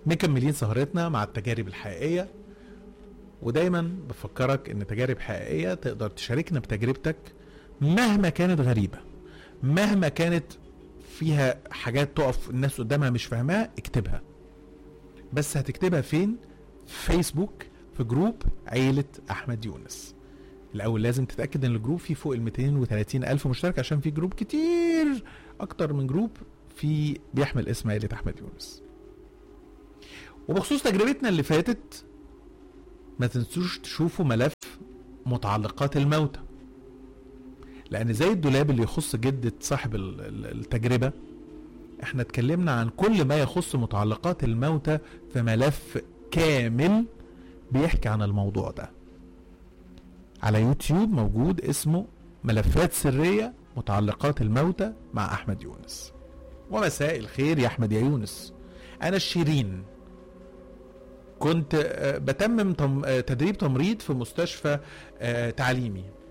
مكملين سهرتنا مع التجارب الحقيقيه ودايما بفكرك ان تجارب حقيقيه تقدر تشاركنا بتجربتك مهما كانت غريبه مهما كانت فيها حاجات تقف الناس قدامها مش فاهماها اكتبها بس هتكتبها فين فيسبوك في جروب عيلة أحمد يونس الأول لازم تتأكد إن الجروب فيه فوق ال 230 ألف مشترك عشان في جروب كتير أكتر من جروب في بيحمل اسم عيلة أحمد يونس وبخصوص تجربتنا اللي فاتت ما تنسوش تشوفوا ملف متعلقات الموتى لان زي الدولاب اللي يخص جدة صاحب ال- ال- التجربة احنا اتكلمنا عن كل ما يخص متعلقات الموتى في ملف كامل بيحكي عن الموضوع ده على يوتيوب موجود اسمه ملفات سرية متعلقات الموتى مع أحمد يونس ومساء الخير يا أحمد يا يونس أنا الشيرين كنت آه، بتمم تم- آه، تدريب تمريض في مستشفى آه، تعليمي